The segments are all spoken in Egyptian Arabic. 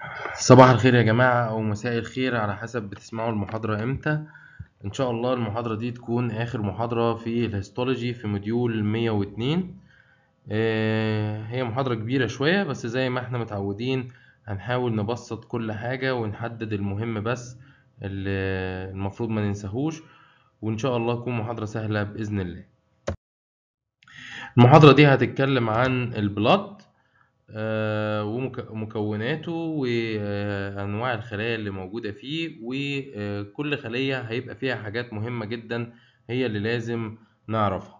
صباح الخير يا جماعة أو مساء الخير على حسب بتسمعوا المحاضرة إمتى إن شاء الله المحاضرة دي تكون آخر محاضرة في الهيستولوجي في موديول 102 آه، هي محاضرة كبيرة شوية بس زي ما احنا متعودين هنحاول نبسط كل حاجة ونحدد المهم بس اللي المفروض ما ننساهوش وإن شاء الله تكون محاضرة سهلة بإذن الله المحاضرة دي هتتكلم عن البلاد آه، ومك- ومكوناته وأنواع الخلايا اللي موجودة فيه وكل خلية هيبقى فيها حاجات مهمة جدا هي اللي لازم نعرفها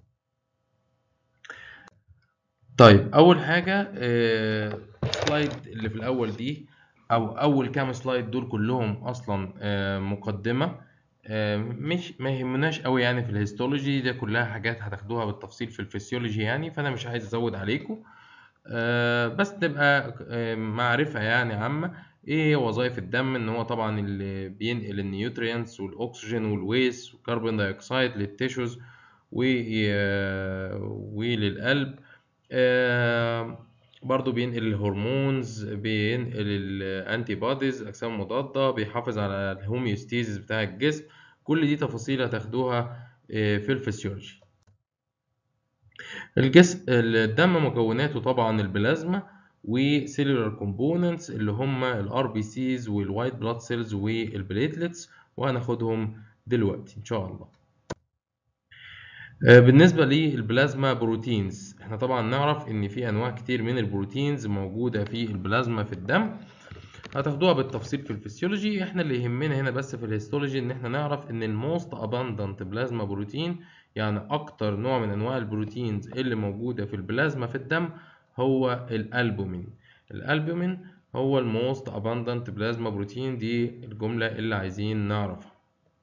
طيب أول حاجة آه، سلايد اللي في الأول دي أو أول كام سلايد دول كلهم أصلا آه، مقدمة آه، مش ما يهمناش قوي يعني في الهيستولوجي ده كلها حاجات هتاخدوها بالتفصيل في الفسيولوجي يعني فأنا مش عايز أزود عليكم آه، بس تبقى آه، معرفة يعني عامة ايه هي وظائف الدم ان هو طبعا اللي بينقل النيوترينتس والاكسجين والويست والكربون دايوكسيد للتيشوز و آه، وللقلب آه، برضو بينقل الهرمونز بينقل الانتي بوديز الاجسام المضادة بيحافظ على الهوميوستيزيس بتاع الجسم كل دي تفاصيل هتاخدوها آه، في الفسيولوجي الجسم الدم مكوناته طبعا البلازما وسيلولار كومبوننتس اللي هم الار بي سيز والوايت بلاد سيلز والبليتلتس وهناخدهم دلوقتي ان شاء الله آه، بالنسبة للبلازما بروتينز احنا طبعا نعرف ان في انواع كتير من البروتينز موجودة في البلازما في الدم هتاخدوها بالتفصيل في الفسيولوجي احنا اللي يهمنا هنا بس في الهيستولوجي ان احنا نعرف ان الموست اباندنت بلازما بروتين يعني اكتر نوع من انواع البروتينز اللي موجودة في البلازما في الدم هو الالبومين الالبومين هو الموست اباندنت بلازما بروتين دي الجملة اللي عايزين نعرفها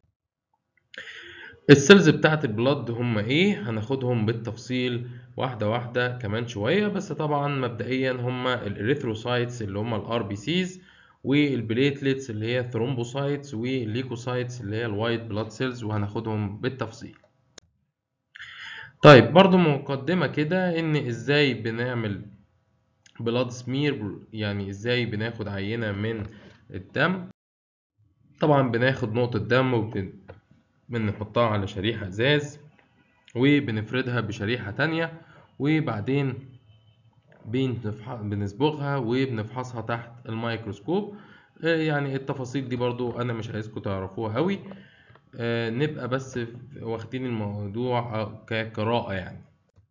السيلز بتاعت البلد هم ايه هناخدهم بالتفصيل واحدة واحدة كمان شوية بس طبعا مبدئيا هم الاريثروسايتس اللي هم الار بي سيز والبليتلتس اللي هي الثرومبوسايتس والليكوسايتس اللي هي الوايت بلاد سيلز وهناخدهم بالتفصيل طيب برضو مقدمة كده ان ازاي بنعمل بلاد سمير يعني ازاي بناخد عينة من الدم طبعا بناخد نقطة دم وبن بنحطها على شريحة ازاز وبنفردها بشريحة تانية وبعدين بنفح- بنصبغها وبنفحصها تحت الميكروسكوب آه، يعني التفاصيل دي برضو انا مش عايزكم تعرفوها قوي آه، نبقى بس واخدين الموضوع آه، كقراءة يعني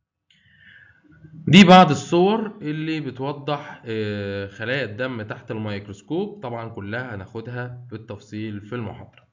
دي بعض الصور اللي بتوضح آه، خلايا الدم تحت الميكروسكوب طبعا كلها هناخدها بالتفصيل في المحاضرة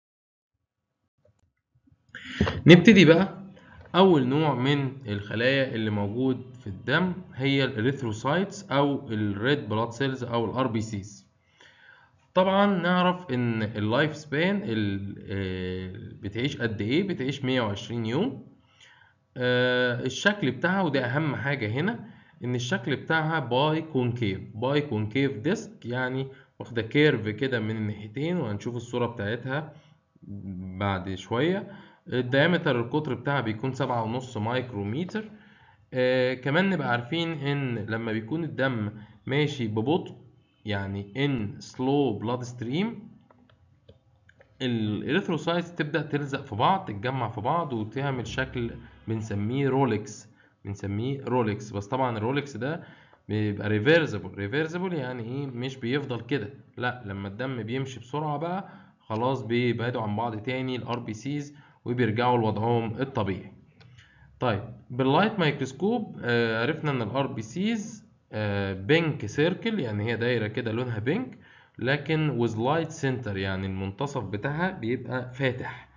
نبتدي بقى أول نوع من الخلايا اللي موجود في الدم هي الإريثروسايتس أو الريد بلاد سيلز أو الار بي سيز طبعا نعرف إن اللايف سبان بتعيش قد إيه بتعيش 120 يوم آه، الشكل بتاعها وده أهم حاجة هنا إن الشكل بتاعها باي كونكيف باي كونكيف ديسك يعني واخدة كيرف كده من الناحيتين وهنشوف الصورة بتاعتها بعد شوية الديامتر القطر بتاعها بيكون سبعة ونص مايكروميتر آه كمان نبقى عارفين ان لما بيكون الدم ماشي ببطء يعني ان سلو بلاد ستريم الاريثروسايتس تبدأ تلزق في بعض تتجمع في بعض وتعمل شكل بنسميه رولكس بنسميه رولكس بس طبعا الرولكس ده بيبقى ريفيرسبل ريفيرسبل يعني ايه مش بيفضل كده لا لما الدم بيمشي بسرعة بقى خلاص بيبعدوا عن بعض تاني الار بي سيز وبيرجعوا لوضعهم الطبيعي طيب باللايت مايكروسكوب آه عرفنا ان الار بي سيز بينك سيركل يعني هي دايره كده لونها بينك لكن with light center يعني المنتصف بتاعها بيبقى فاتح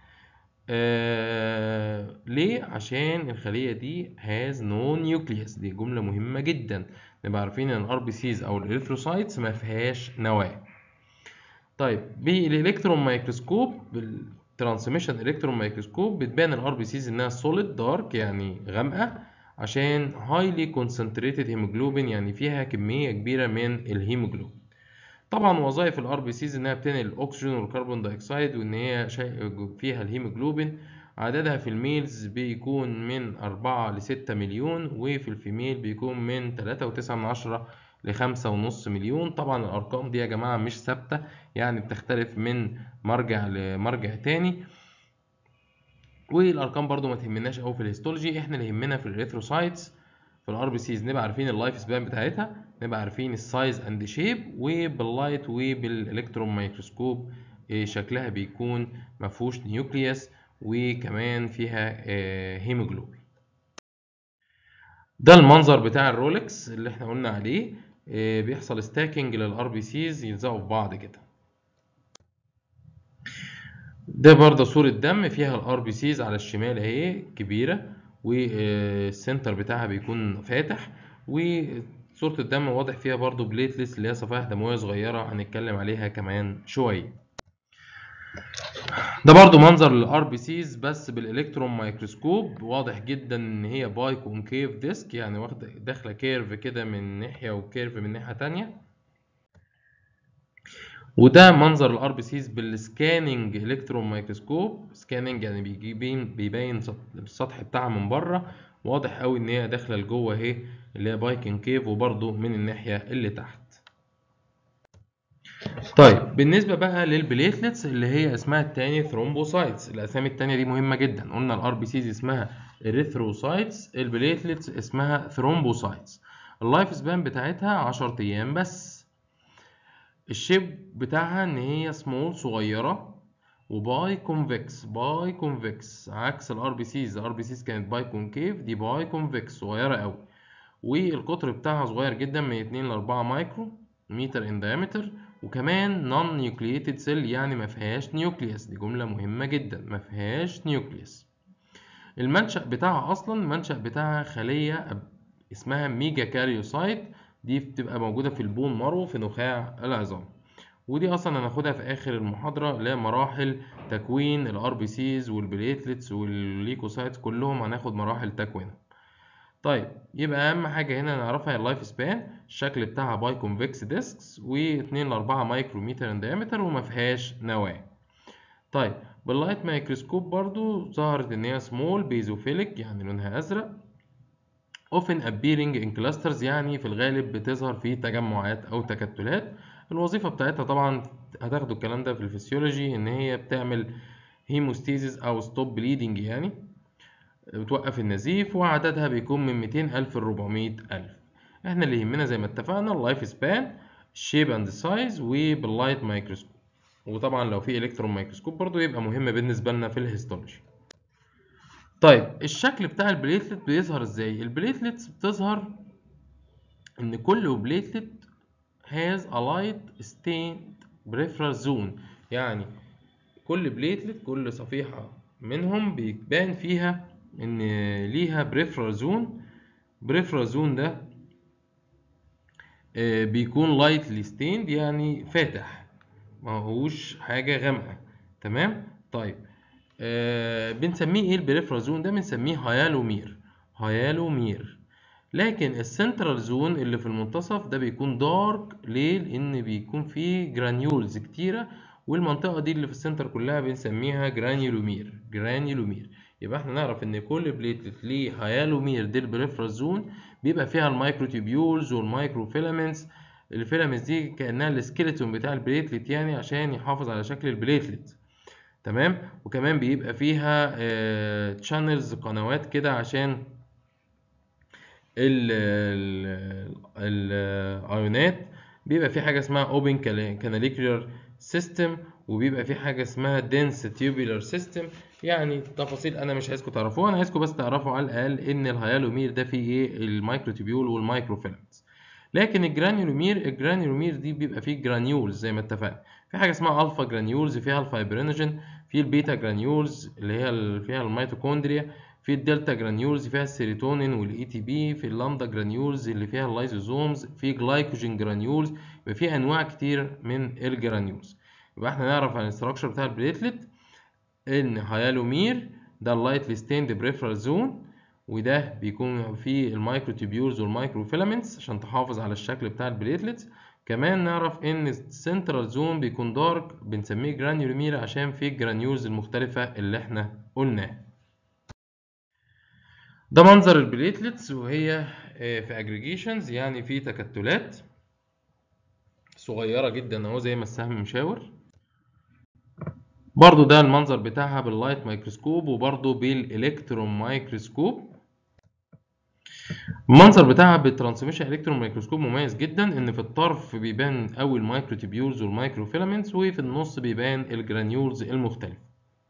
آه ليه عشان الخليه دي has no nucleus دي جمله مهمه جدا نبقى عارفين ان الار بي سيز او الاريثروسايتس ما فيهاش نواه طيب بالالكترون مايكروسكوب بالترانسميشن الكترون مايكروسكوب بتبان الار بي سيز انها سوليد دارك يعني غامقه عشان هايلي كونسنتريتد هيموجلوبين يعني فيها كميه كبيره من الهيموجلوبين طبعا وظائف الار بي سيز انها بتنقل الاكسجين والكربون دايوكسيد وان هي شيء فيها الهيموجلوبين عددها في الميلز بيكون من 4 ل 6 مليون وفي الفيميل بيكون من 3.9 لخمسة ونص مليون طبعا الأرقام دي يا جماعة مش ثابتة يعني بتختلف من مرجع لمرجع تاني والأرقام برضو ما تهمناش أوي في الهيستولوجي احنا اللي يهمنا في الريثروسايتس في الار بي سيز نبقى عارفين اللايف سبان بتاعتها نبقى عارفين السايز اند شيب وباللايت وبالالكترون مايكروسكوب شكلها بيكون مفهوش نيوكليوس وكمان فيها هيموجلوبين ده المنظر بتاع الرولكس اللي احنا قلنا عليه بيحصل ستاكينج للار بي سيز يلزقوا في بعض كده ده برضه صورة دم فيها الار بي سيز على الشمال اهي كبيرة والسنتر بتاعها بيكون فاتح وصورة الدم واضح فيها برضه بليتلس اللي هي صفائح دموية صغيرة هنتكلم عليها كمان شوية ده برضو منظر للار بي سيز بس بالالكترون مايكروسكوب واضح جدا ان هي باي كونكيف ديسك يعني واخده داخله كيرف كده من ناحيه وكيرف من ناحيه تانية وده منظر الار بي سيز بالسكاننج الكترون مايكروسكوب سكاننج يعني بيبين بيبين السطح بتاعها من بره واضح قوي ان هي داخله لجوه اهي اللي هي باي كونكيف وبرضو من الناحيه اللي تحت طيب بالنسبه بقى للبليتلتس اللي هي اسمها التاني ثرومبوسايتس الاسامي التانية دي مهمه جدا قلنا الار بي سيز اسمها اريثروسايتس البليتلتس اسمها ثرومبوسايتس اللايف سبان بتاعتها 10 ايام بس الشيب بتاعها ان هي سمول صغيره وباي كونفكس باي كونفكس عكس الار بي سيز الار بي سيز كانت باي كونكيف دي باي كونفكس صغيره قوي والقطر بتاعها صغير جدا من 2 ل 4 مايكرو متر ان diameter وكمان نون نيوكلييتد سيل يعني ما فيهاش نيوكليوس دي جمله مهمه جدا ما فيهاش نيوكليوس المنشأ بتاعها اصلا المنشأ بتاعها خليه اسمها ميجا كاريوسايت دي بتبقى موجوده في البون مارو في نخاع العظام ودي اصلا هناخدها في اخر المحاضره اللي هي مراحل تكوين الار بي سيز والبليتلتس والليكوسايتس كلهم هناخد مراحل تكوينهم طيب يبقى اهم حاجه هنا نعرفها هي اللايف سبان الشكل بتاعها باي كونفكس ديسكس و2 ل 4 مايكرومتر ان diameter وما فيهاش نواه طيب باللايت مايكروسكوب برضو ظهرت ان هي سمول بيزوفيليك يعني لونها ازرق often appearing in clusters يعني في الغالب بتظهر في تجمعات او تكتلات الوظيفه بتاعتها طبعا هتاخدوا الكلام ده في الفسيولوجي ان هي بتعمل هيموستيزيس او ستوب بليدنج يعني بتوقف النزيف وعددها بيكون من 200 ألف ل 400 ألف احنا اللي يهمنا زي ما اتفقنا اللايف سبان الشيب اند سايز وباللايت مايكروسكوب وطبعا لو في الكترون مايكروسكوب برضو يبقى مهم بالنسبه لنا في الهيستولوجي طيب الشكل بتاع البليتلت بيظهر ازاي البليتلتس بتظهر ان كل بليتلت has a light stained peripheral zone يعني كل بليتلت كل صفيحه منهم بيبان فيها ان ليها بريفرال زون بريفرال زون ده بيكون لايتلي ستيند يعني فاتح ما هوش حاجه غامقه تمام طيب آه بنسميه ايه البريفرال زون ده بنسميه هيالومير هيالومير لكن السنترال زون اللي في المنتصف ده بيكون دارك ليه لان بيكون فيه جرانيولز كتيره والمنطقه دي اللي في السنتر كلها بنسميها جرانيولومير جرانيولومير يبقى احنا نعرف ان كل بليتلت ليه هيالومير دي البريفرال زون بيبقى فيها المايكروتيبيولز والمايكرو فيلامنتس الفيلامنتس دي كانها السكيلتون بتاع البليتلت يعني عشان يحافظ على شكل البليتلت تمام وكمان بيبقى فيها تشانلز قنوات كده عشان الايونات بيبقى في حاجه اسمها اوبن كاناليكولار سيستم وبيبقى في حاجه اسمها دنس تيوبولار سيستم يعني تفاصيل انا مش عايزكم تعرفوها انا عايزكم بس تعرفوا على الاقل ان الهيالومير ده فيه ايه المايكروتيبيول والمايكروفيلامنتس لكن الجرانيولومير الجرانيولومير دي بيبقى فيه جرانيولز زي ما اتفقنا في حاجه اسمها الفا جرانيولز فيها الفايبرينوجين في البيتا جرانيولز اللي هي اللي فيها الميتوكوندريا في الدلتا جرانيولز فيها السيروتونين والاي تي بي في اللامدا جرانيولز اللي فيها اللايزوزومز في جلايكوجين جرانيولز يبقى في انواع كتير من الجرانيولز يبقى احنا نعرف عن الاستراكشر بتاع البليتلت ان هيالومير ده اللايتلي ستيند بريفرال زون وده بيكون فيه المايكروتيبيولز والمايكروفيلامنتس عشان تحافظ على الشكل بتاع البليتلتس كمان نعرف ان السنترال زون بيكون دارك بنسميه جرانيولومير عشان فيه الجرانيولز المختلفة اللي احنا قلناها ده منظر البليتلتس وهي في اجريجيشنز يعني في تكتلات صغيرة جدا اهو زي ما السهم مشاور برضو ده المنظر بتاعها باللايت مايكروسكوب وبرضو بالالكترون مايكروسكوب المنظر بتاعها بالترانسميشن الكترون مايكروسكوب مميز جدا ان في الطرف بيبان قوي المايكرو تيبيولز والمايكرو فيلامنتس وفي النص بيبان الجرانيولز المختلفه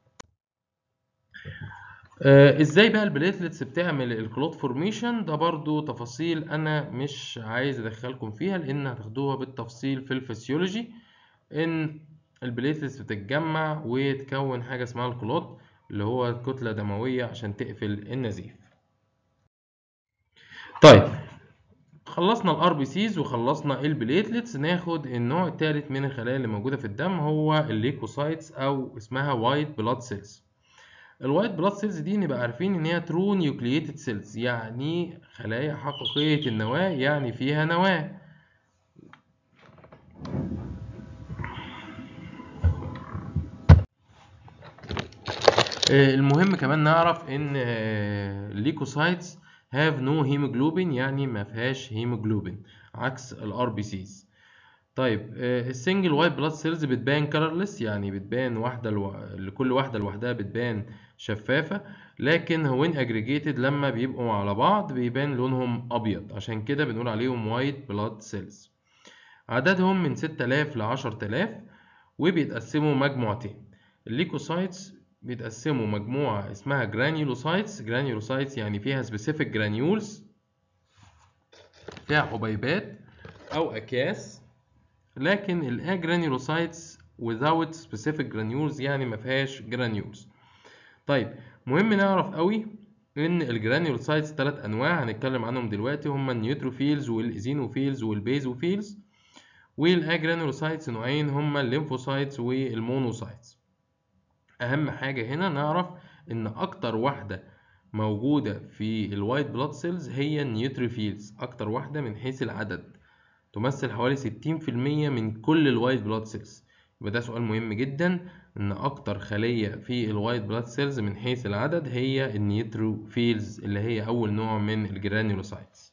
آه ازاي بقى البليتلتس بتعمل الكلوت فورميشن ده برضو تفاصيل انا مش عايز ادخلكم فيها لان هتاخدوها بالتفصيل في الفسيولوجي ان البليتلتس بتتجمع وتكون حاجه اسمها الكلوت اللي هو كتله دمويه عشان تقفل النزيف طيب خلصنا الار بي سيز وخلصنا البليتلتس ناخد النوع الثالث من الخلايا اللي موجوده في الدم هو الليكوسايتس او اسمها وايت بلاد سيلز الوايت بلاد سيلز دي نبقى عارفين ان هي ترو نيوكلييتد سيلز يعني خلايا حقيقيه النواه يعني فيها نواه المهم كمان نعرف ان الليكوسايتس have no hemoglobin يعني ما فيهاش هيموجلوبين عكس الار بي سيز طيب السنجل وايت بلاد سيلز بتبان كلرلس يعني بتبان واحده لو... لكل واحده لوحدها بتبان شفافه لكن وين اجريجيتد لما بيبقوا على بعض بيبان لونهم ابيض عشان كده بنقول عليهم وايت بلاد سيلز عددهم من 6000 ل 10000 وبيتقسموا مجموعتين الليكوسايتس بيتقسموا مجموعة اسمها جرانيولوسايتس جرانيولوسايتس يعني فيها سبيسيفيك جرانيولز فيها حبيبات أو أكياس لكن الأجرانيولوسايتس without specific granules يعني ما فيهاش جرانيولز طيب مهم نعرف قوي ان الجرانيولوسايتس ثلاث انواع هنتكلم عنهم دلوقتي هما النيوتروفيلز والايزينوفيلز والبيزوفيلز والاجرانيولوسايتس نوعين هما الليمفوسايتس والمونوسايتس اهم حاجة هنا نعرف ان اكتر واحدة موجودة في الوايت بلاد سيلز هي النيوتروفيلز اكتر واحدة من حيث العدد تمثل حوالي 60% من كل الوايت بلاد سيلز يبقى ده سؤال مهم جدا ان اكتر خلية في الوايت بلاد سيلز من حيث العدد هي النيوتروفيلز اللي هي اول نوع من الجرانيولوسايتس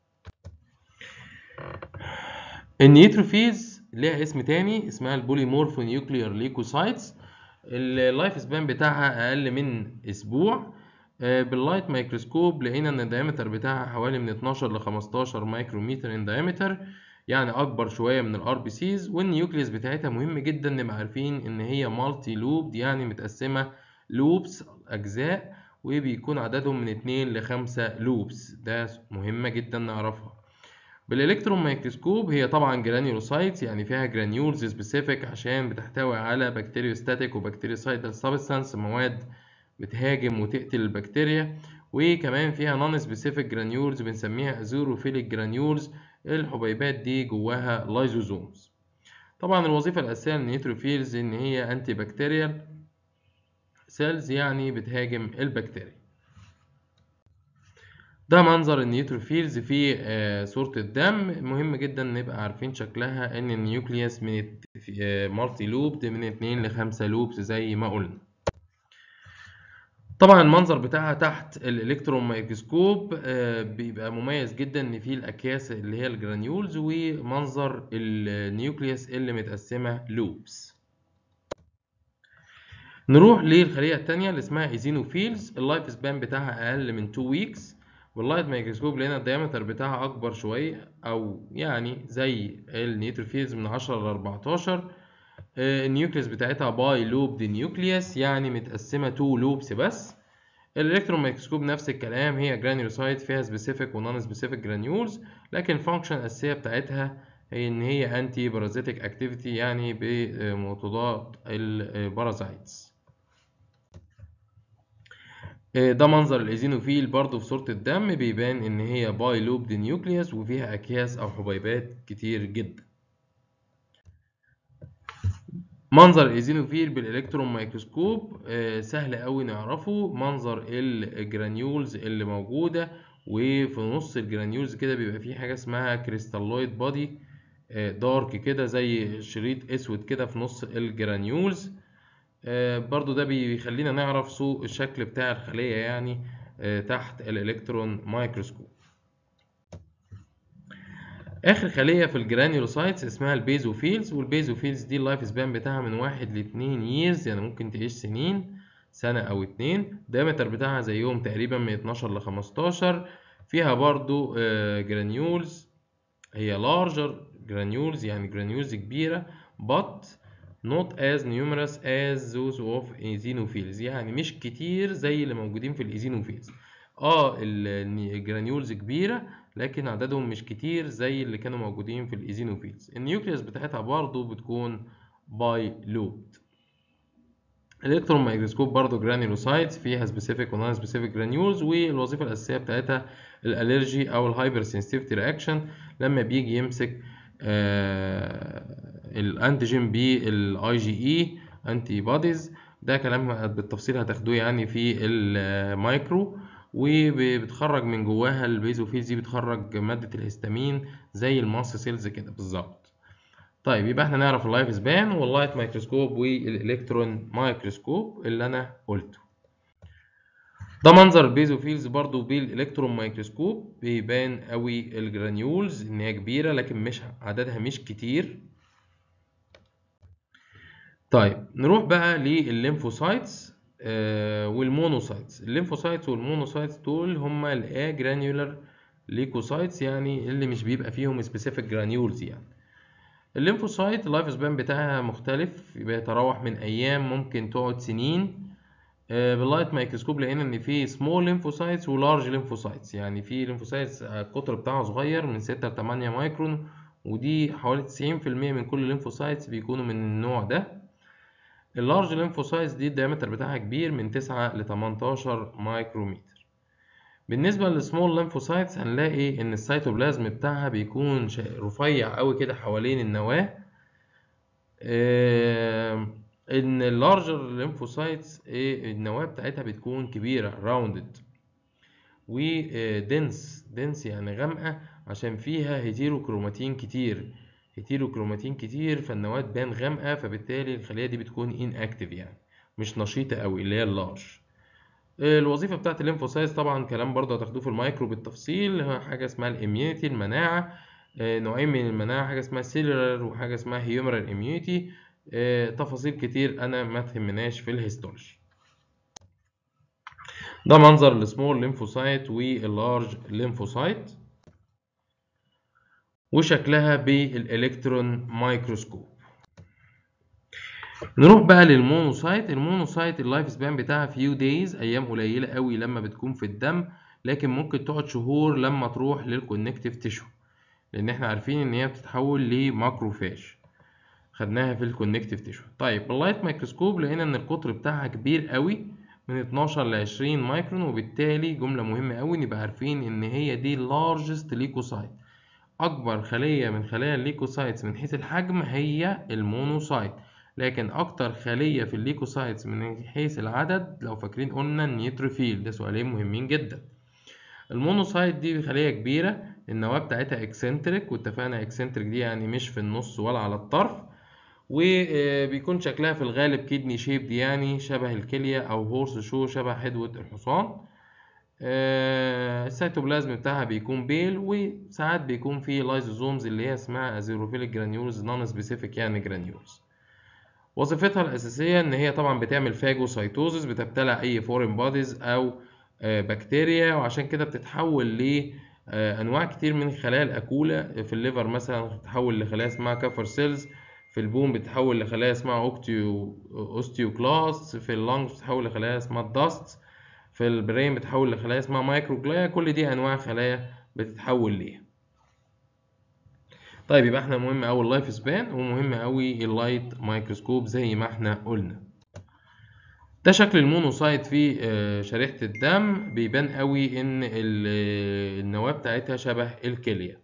النيوتروفيلز ليها اسم تاني اسمها البوليمورفو نيوكليير ليكوسايتس اللايف سبان بتاعها اقل من اسبوع باللايت مايكروسكوب لقينا ان الدايمتر بتاعها حوالي من 12 ل 15 مايكرومتر ان دايمتر يعني اكبر شويه من الار بي سيز والنيوكليوس بتاعتها مهم جدا نبقى عارفين ان هي مالتي لوب يعني متقسمه لوبس اجزاء وبيكون عددهم من 2 ل 5 لوبس ده مهمه جدا نعرفها بالالكترون مايكروسكوب هي طبعا جرانيولوسايتس يعني فيها جرانيولز سبيسيفيك عشان بتحتوي على بكتيريوستاتيك وبكتيريوسايدال سبستانس مواد بتهاجم وتقتل البكتيريا وكمان فيها نون سبيسيفيك جرانيولز بنسميها ازوروفيليك جرانيولز الحبيبات دي جواها لايزوزومز طبعا الوظيفة الأساسية للنيتروفيلز إن هي أنتي بكتيريال سيلز يعني بتهاجم البكتيريا ده منظر النيوتروفيلز في صورة الدم مهم جدا نبقى عارفين شكلها ان النيوكليوس من مالتي لوب من 2 ل 5 لوبس زي ما قلنا طبعا المنظر بتاعها تحت الالكترون مايكروسكوب بيبقى مميز جدا ان فيه الاكياس اللي هي الجرانيولز ومنظر النيوكليوس اللي متقسمه لوبس نروح للخليه الثانيه اللي اسمها ايزينوفيلز اللايف سبان بتاعها اقل من 2 ويكس باللايت مايكروسكوب لقينا الديامتر بتاعها اكبر شويه او يعني زي النيوتروفيلز من 10 ل 14 النيوكليوس بتاعتها باي لوب نيوكليوس يعني متقسمه 2 لوبس بس الالكترون مايكروسكوب نفس الكلام هي جرانيولوسايت فيها سبيسيفيك ونون سبيسيفيك جرانيولز لكن الفانكشن الاساسيه بتاعتها هي ان هي انتي بارازيتيك اكتيفيتي يعني بمضادات البارازايتس ده منظر الايزينوفيل برضو في صورة الدم بيبان ان هي باي لوبد نيوكليوس وفيها اكياس او حبيبات كتير جدا منظر الايزينوفيل بالالكترون مايكروسكوب سهل قوي نعرفه منظر الجرانيولز اللي موجودة وفي نص الجرانيولز كده بيبقى فيه حاجة اسمها كريستالويد بادي دارك كده زي شريط اسود كده في نص الجرانيولز برضو ده بيخلينا نعرف سوء الشكل بتاع الخلية يعني تحت الالكترون مايكروسكوب اخر خليه في الجرانيولوسايتس اسمها البيزوفيلز والبيزوفيلز دي اللايف سبان بتاعها من واحد لاتنين ييرز يعني ممكن تعيش سنين سنة أو اتنين الدايمتر بتاعها زيهم تقريبا من 12 ل 15 فيها برضو جرانيولز هي larger granules يعني granules كبيرة but not as numerous as those of eosinophils يعني مش كتير زي اللي موجودين في الايزينوفيلز اه الجرانيولز كبيرة لكن عددهم مش كتير زي اللي كانوا موجودين في الايزينوفيلز النيوكليوس بتاعتها برضو بتكون باي لوبد الالكترون مايكروسكوب برضه جرانيولوسايتس فيها سبيسيفيك ونون سبيسيفيك جرانيولز والوظيفه الاساسيه بتاعتها الالرجي او الهايبر سنسيتيفيتي رياكشن لما بيجي يمسك آه الانتيجين بالاي جي اي انتي بوديز ده كلام بالتفصيل هتاخدوه يعني في المايكرو وبتخرج من جواها البيزوفيلز دي بتخرج ماده الهستامين زي الماس سيلز كده بالظبط طيب يبقى احنا نعرف اللايف سبان واللايت مايكروسكوب والالكترون مايكروسكوب اللي انا قلته ده منظر البيزوفيلز برضو بالالكترون مايكروسكوب بيبان قوي الجرانيولز ان هي كبيره لكن مش عددها مش كتير طيب نروح بقى للليمفوسايتس آه والمونوسايتس الليمفوسايتس والمونوسايتس دول هما الاجرانيولار ليكوسايتس يعني اللي مش بيبقى فيهم سبيسيفيك جرانيولز يعني الليمفوسايت اللايف سبان بتاعها مختلف بيتراوح من ايام ممكن تقعد سنين باللايت مايكروسكوب لقينا ان في سمول ليمفوسايتس ولارج ليمفوسايتس يعني في ليمفوسايتس القطر بتاعها صغير من 6 ل 8 مايكرون ودي حوالي 90% من كل الليمفوسايتس بيكونوا من النوع ده اللارج ليمفوسايتس دي الدايمتر بتاعها كبير من 9 ل 18 مايكرومتر بالنسبة للسمول ليمفوسايتس هنلاقي إن السيتوبلازم بتاعها بيكون رفيع أوي كده حوالين النواة آه إن اللارجر ليمفوسايتس إيه النواة بتاعتها بتكون كبيرة راوندد ودنس دنس يعني غامقة عشان فيها هيتيروكروماتين كتير هيتيروكروماتين كتير فالنواة تبان غامقة فبالتالي الخلية دي بتكون ان اكتف يعني مش نشيطة أوي اللي هي اللارج الوظيفة بتاعت الليمفوسايتس طبعا كلام برضه هتاخدوه في المايكرو بالتفصيل حاجة اسمها الاميونيتي المناعة نوعين من المناعة حاجة اسمها سيلولار وحاجة اسمها هيومرال اميونيتي تفاصيل كتير أنا ما تهمناش في الهيستولوجي ده منظر السمول ليمفوسايت واللارج ليمفوسايت وشكلها بالالكترون مايكروسكوب نروح بقى للمونوسايت المونوسايت اللايف سبان بتاعها فيو دايز ايام قليله قوي لما بتكون في الدم لكن ممكن تقعد شهور لما تروح للكونكتيف تيشو لان احنا عارفين ان هي بتتحول لماكروفاج خدناها في الكونكتيف تيشو طيب باللايت مايكروسكوب لقينا ان القطر بتاعها كبير قوي من 12 ل 20 مايكرون وبالتالي جمله مهمه قوي نبقى عارفين ان هي دي لارجست ليكوسايت اكبر خليه من خلايا الليكوسايتس من حيث الحجم هي المونوسايت لكن اكتر خليه في الليكوسايتس من حيث العدد لو فاكرين قلنا النيوتروفيل ده سؤالين مهمين جدا المونوسايت دي خليه كبيره النواه بتاعتها اكسنتريك واتفقنا اكسنتريك دي يعني مش في النص ولا على الطرف وبيكون شكلها في الغالب كيدني شيب دي يعني شبه الكليه او هورس شو شبه حدوه الحصان السيتوبلازم بتاعها بيكون بيل وساعات بيكون فيه لايزوزومز اللي هي اسمها ازيروفيليك جرانيولز نون سبيسيفيك يعني جرانيولز وظيفتها الأساسية إن هي طبعا بتعمل فاجوسايتوزس بتبتلع أي فورين بوديز أو بكتيريا وعشان كده بتتحول لأنواع كتير من خلايا الأكولة في الليفر مثلا بتتحول لخلايا اسمها كافر سيلز في البون بتتحول لخلايا اسمها أوكتيو أوستيوكلاست في اللنجز بتتحول لخلايا اسمها الداست في البرين بتتحول لخلايا اسمها مايكروجلايا كل دي أنواع خلايا بتتحول ليها طيب يبقى احنا مهم أوي اللايف سبان ومهم أوي اللايت مايكروسكوب زي ما احنا قلنا ده شكل المونوسايت في شريحة الدم بيبان قوي ان النواة بتاعتها شبه الكلية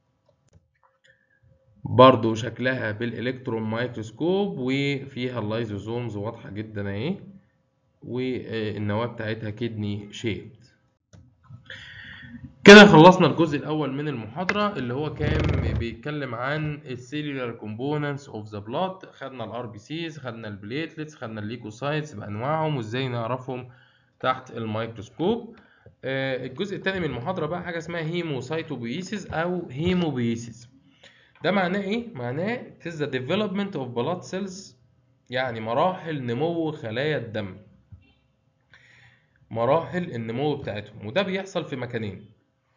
برضو شكلها بالالكترون مايكروسكوب وفيها اللايزوزومز واضحة جدا اهي والنواة بتاعتها كدني شيبد كده خلصنا الجزء الاول من المحاضره اللي هو كان بيتكلم عن السيلولار كومبوننتس اوف ذا بلاد خدنا الار بي سيز خدنا البليتلتس خدنا الليكوسايتس بانواعهم وازاي نعرفهم تحت الميكروسكوب الجزء الثاني من المحاضره بقى حاجه اسمها هيموسايتوبيسيس او هيموبيسيس ده معناه ايه معناه it is the development of blood cells يعني مراحل نمو خلايا الدم مراحل النمو بتاعتهم وده بيحصل في مكانين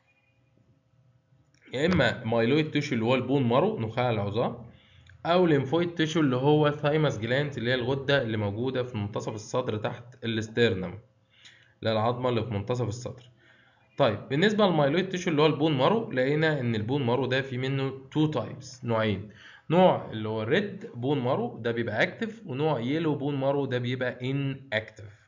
يا اما مايلويد تيشو اللي هو البون مارو نخاع العظام او ليمفويد تيشو اللي هو ثايمس جلاند اللي هي الغده اللي موجوده في منتصف الصدر تحت الاسترنم اللي هي العظمه اللي في منتصف الصدر طيب بالنسبه للمايلويد تيشو اللي هو البون مارو لقينا ان البون مارو ده في منه تو تايبس نوعين نوع اللي هو الريد بون مارو ده بيبقى اكتف ونوع يلو بون مارو ده بيبقى ان اكتف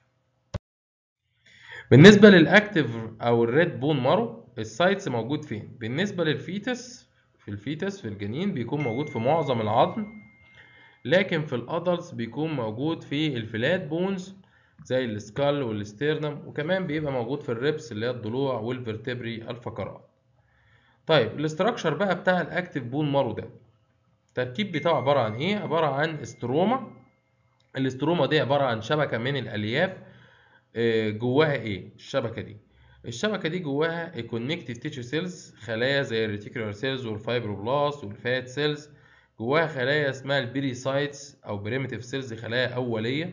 بالنسبه للاكتف او الريد بون مارو السايتس موجود فين بالنسبه للفيتس في الفيتس في الجنين بيكون موجود في معظم العظم لكن في الادلتس بيكون موجود في الفلات بونز زي السكال والستيرنم وكمان بيبقى موجود في الريبس اللي هي الضلوع والفرتبري الفقرات طيب الاستراكشر بقى بتاع الاكتف بون مارو ده التركيب بتاعه عباره عن ايه عباره عن استروما الاستروما دي عباره عن شبكه من الالياف جواها ايه الشبكه دي الشبكه دي جواها الكونكتيف تيشو سيلز خلايا زي الريتيكولار سيلز والفايبروبلاست والفات سيلز جواها خلايا اسمها البيريسايتس او بريميتيف سيلز خلايا اوليه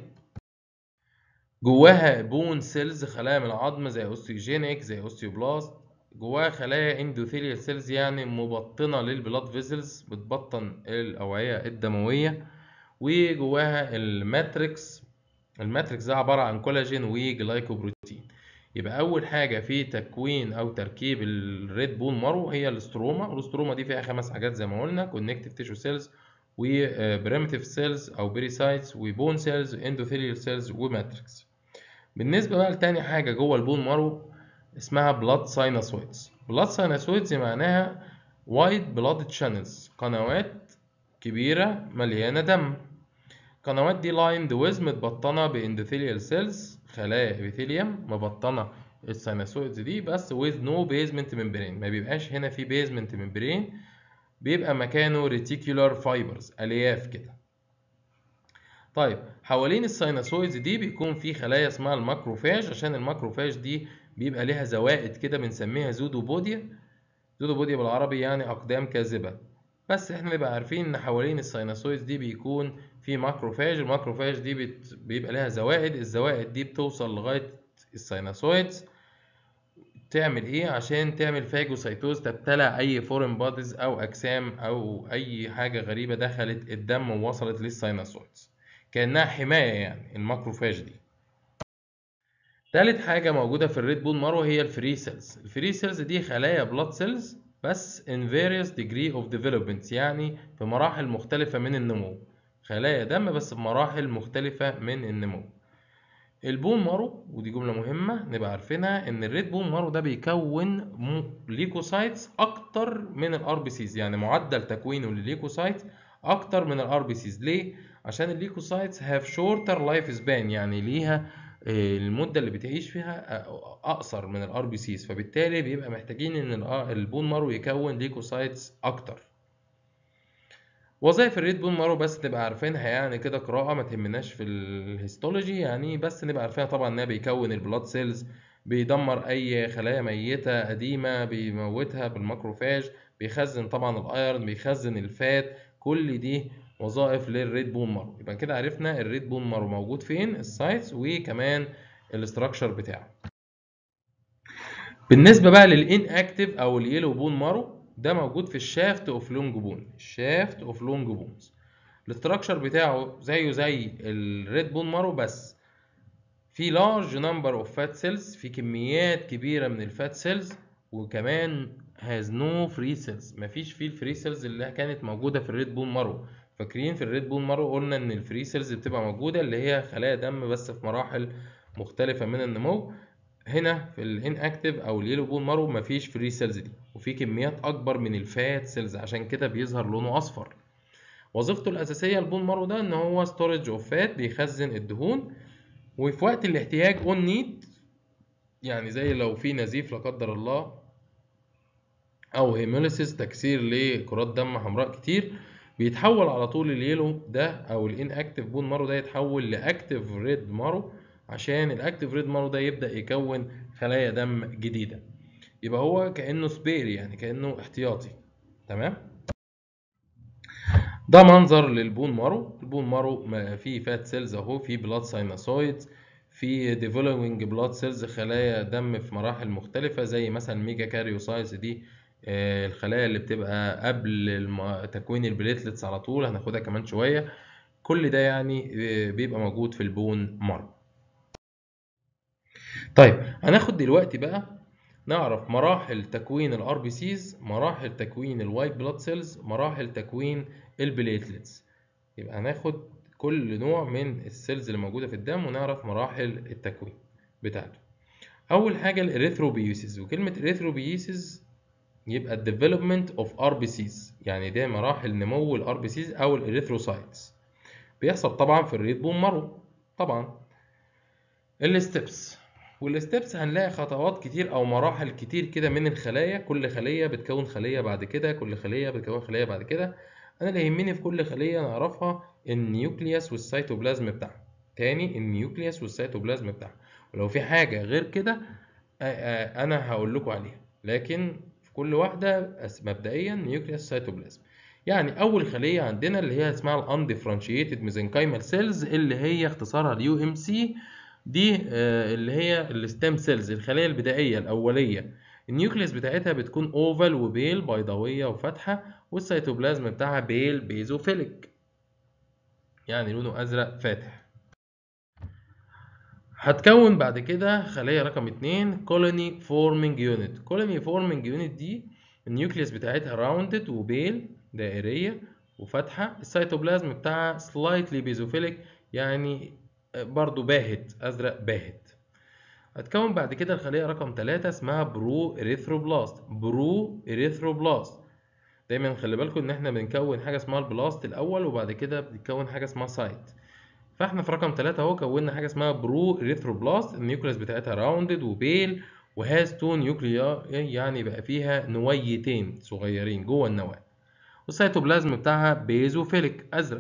جواها بون سيلز خلايا من العظم زي اوستيوجينيك زي اوستيوبلاست جواها خلايا اندوثيليال سيلز يعني مبطنه للبلاد فيزلز بتبطن الاوعيه الدمويه وجواها الماتريكس الماتريكس ده عباره عن كولاجين وجلايكوبروتين يبقى اول حاجه في تكوين او تركيب الريد بون مارو هي الاستروما والاستروما دي فيها خمس حاجات زي ما قلنا كونكتيف تيشو سيلز وبريمتيف سيلز او بيريسايتس وبون سيلز اندوثيليال سيلز وماتريكس بالنسبه بقى لتاني حاجه جوه البون مارو اسمها بلاد ساينوسويدز بلاد ساينوسويدز معناها وايد بلاد تشانلز قنوات كبيره مليانه دم القنوات دي لايند ويز متبطنه باندوثيليال سيلز خلايا ابيثيليوم مبطنه الساينوسويدز دي بس ويز نو بيزمنت ممبرين ما بيبقاش هنا في بيزمنت ممبرين بيبقى مكانه ريتيكولار فايبرز الياف كده طيب حوالين الساينوسويدز دي بيكون في خلايا اسمها الماكروفاج عشان الماكروفاج دي بيبقى ليها زوائد كده بنسميها زودوبوديا زودوبوديا بالعربي يعني اقدام كاذبه بس احنا نبقى عارفين ان حوالين الساينوسويدز دي بيكون في ماكروفاج الماكروفاج دي بت... بيبقى لها زوائد الزوائد دي بتوصل لغايه الساينوسويدز تعمل ايه عشان تعمل فاجوسايتوز تبتلع اي فورين بوديز او اجسام او اي حاجه غريبه دخلت الدم ووصلت للساينوسويدز كانها حمايه يعني الماكروفاج دي تالت حاجه موجوده في الريد بون مارو هي الفري سيلز الفري سيلز دي خلايا بلاد سيلز بس in various degree of development يعني في مراحل مختلفة من النمو خلايا دم بس بمراحل مختلفة من النمو البون مارو ودي جملة مهمة نبقى عارفينها ان الريد بون مارو ده بيكون ليكوسايتس اكتر من الار بي سيز يعني معدل تكوينه للليكوسايت اكتر من الار بي سيز ليه عشان الليكوسايتس هاف شورتر لايف سبان يعني ليها المدة اللي بتعيش فيها أقصر من الار بي سيز فبالتالي بيبقى محتاجين إن البون مارو يكون ليكوسايتس أكتر. وظائف الريد بون مارو بس نبقى عارفينها يعني كده قراءة ما تهمناش في الهيستولوجي يعني بس نبقى عارفينها طبعا إنها بيكون البلاد سيلز بيدمر أي خلايا ميتة قديمة بيموتها بالماكروفاج بيخزن طبعا الأيرن بيخزن الفات كل دي وظائف للريد بون مارو يبقى كده عرفنا الريد بون مارو موجود فين السايتس وكمان الاستراكشر بتاعه بالنسبه بقى للان اكتيف او اليلو بون مارو ده موجود في الشافت اوف لونج بون الشافت اوف لونج بونز الاستراكشر بتاعه زيه زي الريد بون مارو بس في لارج نمبر اوف فات سيلز في كميات كبيره من الفات سيلز وكمان هاز نو فري سيلز مفيش فيه الفري سيلز اللي كانت موجوده في الريد بون مارو فاكرين في الريد بون مارو قلنا ان الفري سيلز بتبقى موجوده اللي هي خلايا دم بس في مراحل مختلفه من النمو هنا في الان اكتيف او اليلو بون مارو مفيش فري سيلز دي وفي كميات اكبر من الفات سيلز عشان كده بيظهر لونه اصفر وظيفته الاساسيه البون مارو ده ان هو ستورج اوف فات بيخزن الدهون وفي وقت الاحتياج اون نيد يعني زي لو في نزيف لا قدر الله او هيموليسيس تكسير لكرات دم حمراء كتير بيتحول على طول اليلو ده او الان اكتيف بون مارو ده يتحول لاكتيف ريد مارو عشان الاكتيف ريد مارو ده يبدا يكون خلايا دم جديده يبقى هو كانه سبير يعني كانه احتياطي تمام ده منظر للبون مارو البون مارو فيه فات سيلز اهو فيه بلاد ساينوسويدز في ديفلوبينج بلاد سيلز خلايا دم في مراحل مختلفة زي مثلا ميجا كاريوسايتس دي الخلايا اللي بتبقى قبل تكوين البليتلتس على طول هناخدها كمان شوية كل ده يعني بيبقى موجود في البون مارو طيب هناخد دلوقتي بقى نعرف مراحل تكوين الار بي سيز مراحل تكوين الوايت بلاد سيلز مراحل تكوين البليتلتس يبقى هناخد كل نوع من السيلز اللي موجوده في الدم ونعرف مراحل التكوين بتاعته اول حاجه الاريثروبيوسيس وكلمه اريثروبيوسيس يبقى الديفلوبمنت اوف ار بي سيز يعني ده مراحل نمو الار بي سيز او الاريثروسايتس بيحصل طبعا في الريد بون مارو طبعا الستبس والستبس هنلاقي خطوات كتير او مراحل كتير كده من الخلايا كل خليه بتكون خليه بعد كده كل خليه بتكون خليه بعد كده انا اللي يهمني في كل خليه نعرفها النيوكليوس والسيتوبلازم بتاعها تاني النيوكليوس والسيتوبلازم بتاعها ولو في حاجه غير كده انا هقول لكم عليها لكن في كل واحده مبدئيا نيوكليوس سيتوبلازم يعني اول خليه عندنا اللي هي اسمها الانديفرنشيتد ميزنكايمال سيلز اللي هي اختصارها اليو ام سي دي اللي هي الستام سيلز الخليه البدائيه الاوليه النيوكليوس بتاعتها بتكون اوفال وبيل بيضاويه وفاتحه والسيتوبلازم بتاعها بيل بيزوفيليك يعني لونه ازرق فاتح هتكون بعد كده خليه رقم اتنين كولوني فورمينج يونت كولوني فورمينج يونت دي النيوكليوس بتاعتها راوندد وبيل دائريه وفاتحه السيتوبلازم بتاعها سلايتلي بيزوفيليك يعني برضو باهت ازرق باهت هتكون بعد كده الخليه رقم 3 اسمها برو اريثروبلاست برو اريثروبلاست دايما خلي بالكم ان احنا بنكون حاجه اسمها البلاست الاول وبعد كده بنكون حاجه اسمها سايت فاحنا في رقم 3 اهو كونا حاجه اسمها برو اريثروبلاست النيوكليوس بتاعتها راوندد وبيل وهاز تو نيوكليا يعني بقى فيها نويتين صغيرين جوه النواه والسيتوبلازم بتاعها بيزوفيليك ازرق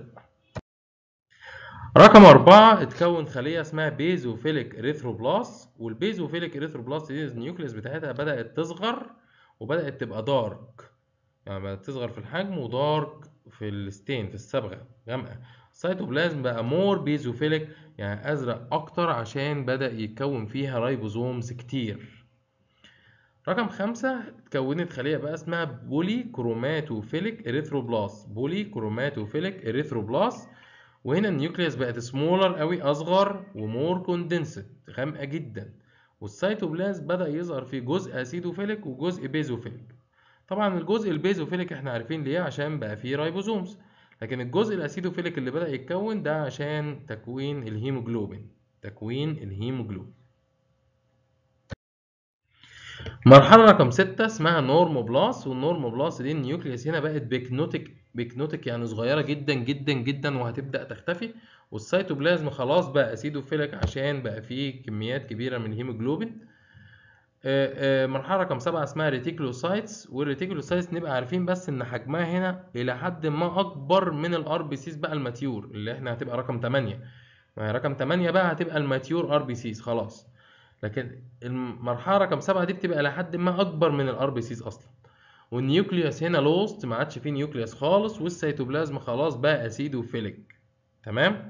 رقم أربعة اتكون خلية اسمها بيزوفيليك اريثروبلاست والبيزوفيليك اريثروبلاست دي النيوكليوس بتاعتها بدأت تصغر وبدأت تبقى دارك يعني بدأت تصغر في الحجم ودارك في الستين في الصبغة غامقة السيتوبلازم بقى مور بيزوفيليك يعني أزرق أكتر عشان بدأ يتكون فيها رايبوزومز كتير رقم خمسة اتكونت خلية بقى اسمها بولي كروماتوفيليك اريثروبلاست بولي كروماتوفيليك اريثروبلاست وهنا النيوكليوس بقت سمولر قوي اصغر ومور كوندنسد غامقه جدا والسيتوبلازم بدا يظهر فيه جزء اسيدوفيليك وجزء بيزوفيليك طبعا الجزء البيزوفيليك احنا عارفين ليه عشان بقى فيه رايبوزومز لكن الجزء الاسيدوفيليك اللي بدا يتكون ده عشان تكوين الهيموجلوبين تكوين الهيموجلوبين مرحلة رقم ستة اسمها نورموبلاست والنورموبلاست دي النيوكليوس هنا بقت بيكنوتيك بيكنوتيك يعني صغيرة جدا جدا جدا وهتبدأ تختفي والسيتوبلازم خلاص بقى اسيدوفيليك عشان بقى فيه كميات كبيرة من الهيموجلوبين مرحلة رقم سبعة اسمها ريتيكولوسايتس والريتيكولوسايتس نبقى عارفين بس ان حجمها هنا الى حد ما اكبر من الار بي سيز بقى الماتيور اللي احنا هتبقى رقم 8 رقم 8 بقى هتبقى الماتيور ار بي سيز خلاص لكن المرحله رقم سبعة دي بتبقى لحد ما اكبر من الار بي سيز اصلا والنيوكليوس هنا لوست ما عادش فيه نيوكليوس خالص والسيتوبلازم خلاص بقى اسيدوفيليك تمام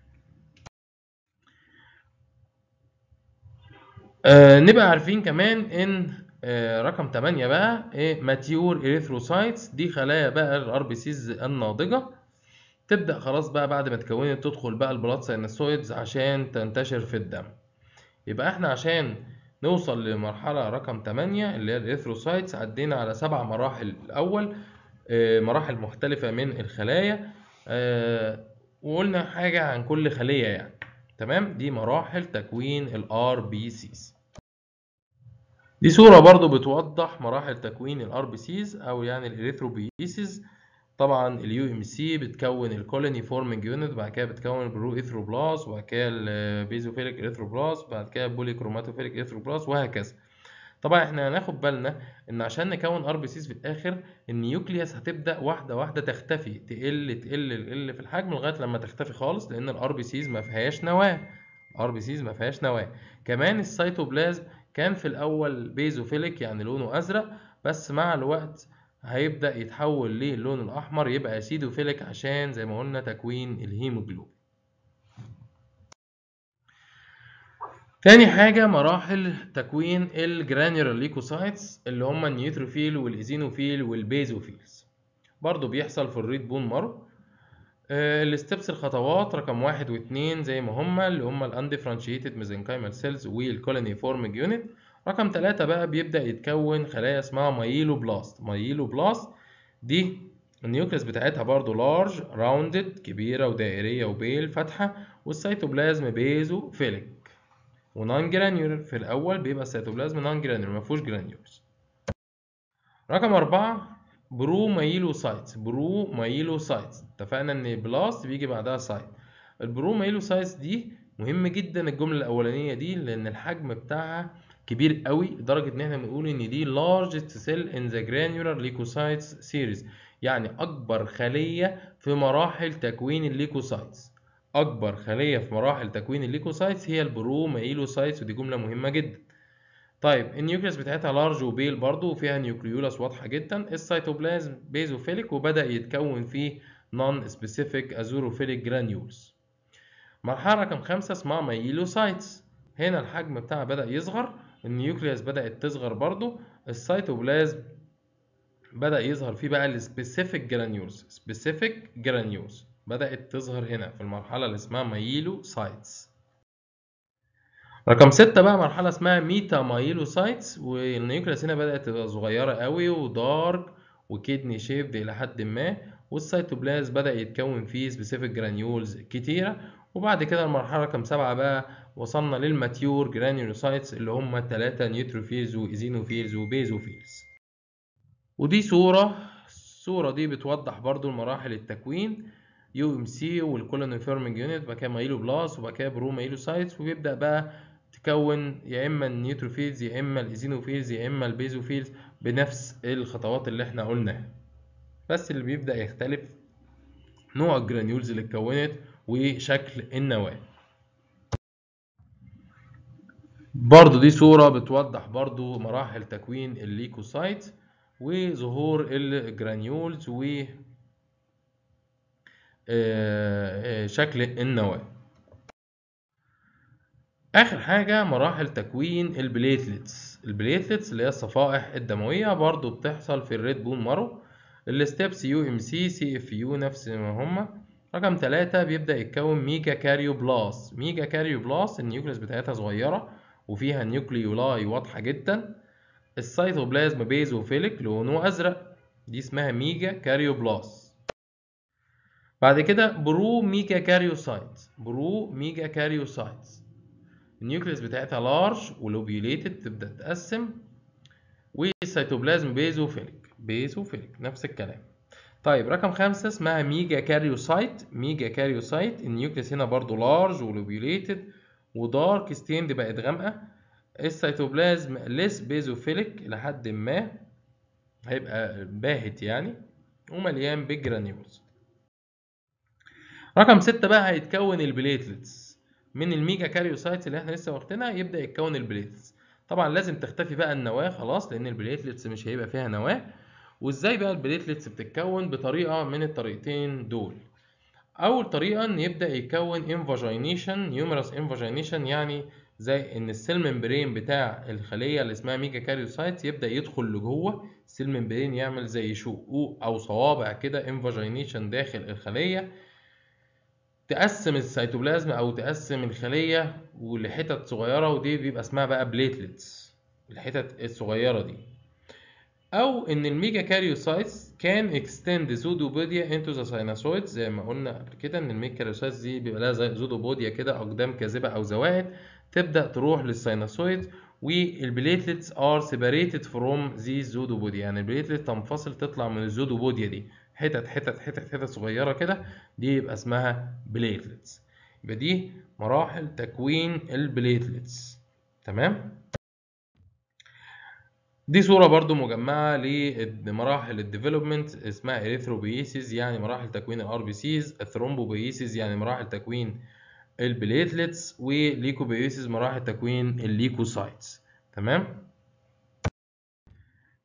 آه نبقى عارفين كمان ان آه رقم 8 بقى ايه ماتيور اريثروسايتس دي خلايا بقى الار بي سيز الناضجه تبدا خلاص بقى بعد ما اتكونت تدخل بقى البلاد ساينوسويدز عشان تنتشر في الدم يبقى احنا عشان نوصل لمرحلة رقم 8 اللي هي الإثروسايتس عدينا على سبع مراحل الأول اه مراحل مختلفة من الخلايا اه وقلنا حاجة عن كل خلية يعني تمام دي مراحل تكوين ال RBCs دي صورة برضو بتوضح مراحل تكوين ال RBCs أو يعني الإريثروبيسيس طبعا اليو ام سي بتكون الكولوني فورمنج يونت بعد كده بتكون البرو ايثروبلاست وبعد كده البيزوفيليك ايثروبلاست بعد كده البولي كروماتوفيليك ايثروبلاست وهكذا طبعا احنا هناخد بالنا ان عشان نكون ار بي سيز في الاخر النيوكليوس هتبدا واحده واحده تختفي تقل تقل تقل في الحجم لغايه لما تختفي خالص لان الار بي سيز ما فيهاش نواه الار بي سيز ما فيهاش نواه كمان السيتوبلازم كان في الاول بيزوفيليك يعني لونه ازرق بس مع الوقت هيبدأ يتحول للون الأحمر يبقى أسيدوفيليك عشان زي ما قلنا تكوين الهيموجلوبين تاني حاجة مراحل تكوين الجرانيولار ليكوسايتس اللي هما النيوتروفيل والإيزينوفيل والبيزوفيلز برضو بيحصل في الريد بون مارو آه، الستبس الخطوات رقم واحد واتنين زي ما هما اللي هما الاندفرنشيتد ميزنكايمال سيلز والكولوني فورمينج يونت رقم تلاتة بقى بيبدأ يتكون خلايا اسمها مايلو بلاست مايلو بلاست دي النيوكليس بتاعتها برضو لارج راوندد كبيرة ودائرية وبيل فاتحة والسيتوبلازم بيزو فيليك ونون جرانيولر في الأول بيبقى السيتوبلازم نون جرانيولر مفيهوش جرانيولز رقم أربعة برو مايلوسايتس برو مايلوسايتس اتفقنا ان بلاست بيجي بعدها سايت البرو مايلوسايتس دي مهم جدا الجمله الاولانيه دي لان الحجم بتاعها كبير قوي لدرجه ان احنا بنقول ان دي largest cell in the granular leukocytes series يعني اكبر خليه في مراحل تكوين الليكوسايتس اكبر خليه في مراحل تكوين الليكوسايتس هي البرو مايلوسايتس ودي جمله مهمه جدا طيب النيوكليس بتاعتها لارج وبيل برضو وفيها نيوكليولاس واضحة جدا السيتوبلازم بيزوفيليك وبدأ يتكون فيه نون سبيسيفيك ازوروفيليك جرانيولز مرحلة رقم خمسة اسمها مايلوسايتس هنا الحجم بتاعها بدأ يصغر النيوكليوس بدأت تصغر برضو السيتوبلازم بدأ يظهر فيه بقى السبيسيفيك جرانيولز سبيسيفيك جرانيولز بدأت تظهر هنا في المرحلة اللي اسمها مايلوسايتس رقم ستة بقى مرحلة اسمها ميتا مايلوسايتس والنيوكليس هنا بدأت تبقى صغيرة قوي ودارك وكيدني شيبد إلى حد ما والسيتوبلازم بدأ يتكون فيه سبيسيفيك جرانيولز كتيرة وبعد كده المرحلة رقم سبعة بقى وصلنا للماتيور جرانيولوسايتس اللي هم التلاتة نيوتروفيلز وإيزينوفيلز وبيزوفيلز ودي صورة الصورة دي بتوضح برضو المراحل التكوين يو ام سي والكولونيفورمينج يونت بعد كده مايلو بلاس وبعد كده برو مايلوسايتس وبيبدأ بقى تكون يا اما النيوتروفيلز يا اما الايزينوفيلز يا اما البيزوفيلز بنفس الخطوات اللي احنا قلناها بس اللي بيبدأ يختلف نوع الجرانيولز اللي اتكونت وشكل النواة برضو دي صورة بتوضح برضو مراحل تكوين الليكوسايت وظهور الجرانيولز و شكل النواة آخر حاجة مراحل تكوين البليتلتس البليتلتس اللي هي الصفائح الدموية برضو بتحصل في الريد بون مارو الستبس يو ام سي سي اف يو نفس ما هما رقم ثلاثة بيبدأ يتكون ميجا كاريو بلاس ميجا كاريو بلاس النيوكليس بتاعتها صغيرة وفيها نيوكليولاي واضحة جدا السيتوبلازم بيزوفيليك لونه أزرق دي اسمها ميجا كاريو بلاس بعد كده برو ميجا كاريوسايت برو ميجا كاريوسايت النيوكليس بتاعتها لارج ولوبيوليتد تبدأ تقسم والسيتوبلازم بيزوفيليك بيزوفيليك نفس الكلام طيب رقم خمسة اسمها ميجا كاريوسايت ميجا كاريوسايت النيوكليس هنا برضو لارج ولوبيوليتد ودارك ستيند بقت غامقة السيتوبلازم ليس بيزوفيليك لحد ما هيبقى باهت يعني ومليان بالجرانيولز رقم ستة بقى هيتكون البليتلتس من الميجا كاريوسايتس اللي احنا لسه واخدينها يبدأ يتكون البليتلتس طبعا لازم تختفي بقى النواة خلاص لأن البليتلتس مش هيبقى فيها نواة وازاي بقى البليتلتس بتتكون بطريقة من الطريقتين دول أول طريقة إن يبدأ يكون انفاجينيشن نيومرس انفاجينيشن يعني زي إن السيل ممبرين بتاع الخلية اللي اسمها ميجا كاريوسايتس يبدأ يدخل لجوه السيل ممبرين يعمل زي شقوق أو صوابع كده انفاجينيشن داخل الخلية تقسم السيتوبلازم او تقسم الخليه لحتت صغيره ودي بيبقى اسمها بقى بليتلتس الحتت الصغيره دي او ان الميجا كاريوسايتس كان اكستند زودوبوديا انتو ذا سايناسويد زي ما قلنا قبل كده ان الميجا كاريوسايتس دي بيبقى لها زي زودوبوديا كده اقدام كاذبه او زوائد تبدا تروح للسايناسويد والبليتلتس ار سيبريتد فروم ذي زودوبوديا يعني البليتلت تنفصل تطلع من الزودوبوديا دي حتت حتت حتت حتت صغيرة كده دي يبقى اسمها بليتلتس يبقى دي مراحل تكوين البليتلتس تمام دي صورة برضو مجمعة لمراحل الديفلوبمنت اسمها اريثروبيسيس يعني مراحل تكوين الار بي سيز الثرومبوبيسيس يعني مراحل تكوين البليتلتس وليكوبيسيس مراحل تكوين الليكوسايتس تمام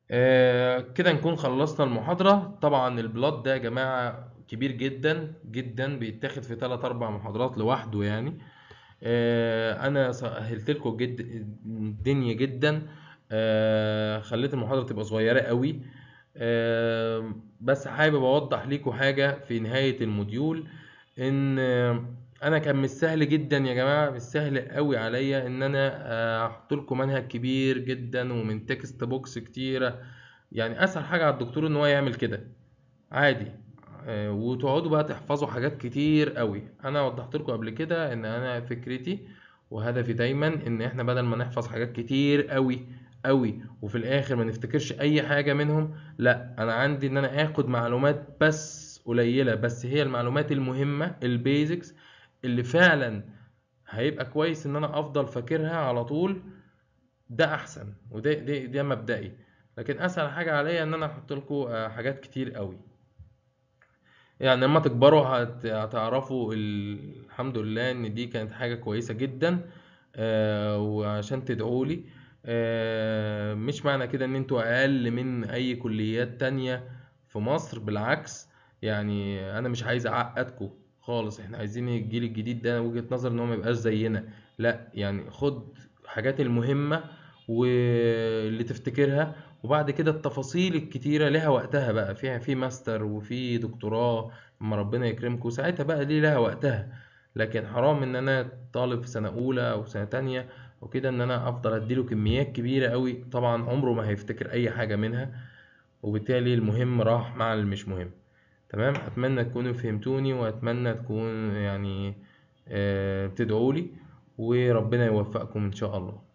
آه كده نكون خلصنا المحاضرة طبعا البلاد ده يا جماعة كبير جدا جدا بيتاخد في 3 4 محاضرات لوحده يعني آه انا سهلت لكم جد الدنيا جدا آه خليت المحاضرة تبقى صغيرة قوي آه بس حابب اوضح لكم حاجة في نهاية الموديول ان آه انا كان مش سهل جدا يا جماعه مش سهل قوي عليا ان انا احط لكم منهج كبير جدا ومن تكست بوكس كتيره يعني اسهل حاجه على الدكتور ان هو يعمل كده عادي آه، وتقعدوا بقى تحفظوا حاجات كتير قوي انا وضحت لكم قبل كده ان انا فكرتي وهدفي دايما ان احنا بدل ما نحفظ حاجات كتير قوي قوي وفي الاخر ما نفتكرش اي حاجه منهم لا انا عندي ان انا اخد معلومات بس قليله بس هي المعلومات المهمه البيزكس اللي فعلا هيبقى كويس ان انا افضل فاكرها على طول ده احسن وده ده, ده مبدئي لكن اسهل حاجه عليا ان انا احط لكم حاجات كتير قوي يعني لما تكبروا هت- هتعرفوا ال- الحمد لله ان دي كانت حاجه كويسه جدا آه، وعشان تدعوا لي آه، مش معنى كده ان انتوا اقل من اي كليات تانية في مصر بالعكس يعني انا مش عايز اعقدكم خالص احنا عايزين الجيل الجديد ده وجهة نظر ان هو ما يبقاش زينا لا يعني خد حاجات المهمة واللي تفتكرها وبعد كده التفاصيل الكتيرة لها وقتها بقى فيها في ماستر وفي دكتوراه اما ربنا يكرمكم ساعتها بقى ليه لها وقتها لكن حرام ان انا طالب في سنة اولى او سنة تانية وكده ان انا افضل اديله كميات كبيرة قوي طبعا عمره ما هيفتكر اي حاجة منها وبالتالي المهم راح مع المش مهم تمام اتمنى تكونوا فهمتوني واتمنى تكون يعني آه، بتدعوا لي وربنا يوفقكم ان شاء الله